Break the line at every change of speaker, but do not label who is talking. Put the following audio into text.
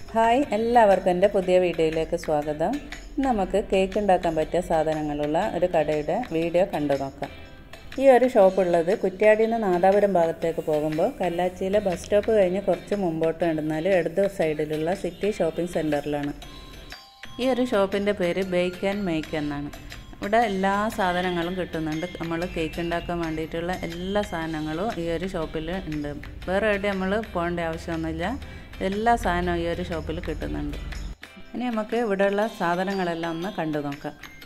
hi എല്ലാവർക്കും എൻ്റെ പുതിയ വീഡിയോയിലേക്ക് സ്വാഗതം ഇന്ന് നമുക്ക് കേക്ക് ഉണ്ടാക്കാൻ പറ്റിയ സാധനങ്ങളുള്ള ഒരു കടയുടെ വീഡിയോ കണ്ടു നോക്കാം ഈ ഒരു ഷോപ്പ് ഉള്ളത് കുറ്റ്യാടിയിൽ നിന്ന് നാദാപുരം ഭാഗത്തേക്ക് പോകുമ്പോൾ കല്ലാച്ചിയിലെ ബസ് സ്റ്റോപ്പ് കഴിഞ്ഞ് കുറച്ച് മുമ്പോട്ട് നടന്നാൽ ഇടത് സൈഡിലുള്ള സിറ്റി ഷോപ്പിംഗ് സെൻറ്ററിലാണ് ഈ ഒരു ഷോപ്പിൻ്റെ പേര് ബേക്ക് ആൻഡ് മേക്ക് എന്നാണ് ഇവിടെ എല്ലാ സാധനങ്ങളും കിട്ടുന്നുണ്ട് നമ്മൾ കേക്ക് ഉണ്ടാക്കാൻ വേണ്ടിയിട്ടുള്ള എല്ലാ സാധനങ്ങളും ഈ ഒരു ഷോപ്പിൽ ഉണ്ട് വേറെ എവിടെ നമ്മൾ പോകേണ്ട ആവശ്യമൊന്നുമില്ല എല്ലാ സാധനവും ഈ ഒരു ഷോപ്പിൽ കിട്ടുന്നുണ്ട് ഇനി നമുക്ക് ഇവിടെയുള്ള സാധനങ്ങളെല്ലാം ഒന്ന് കണ്ടു നോക്കാം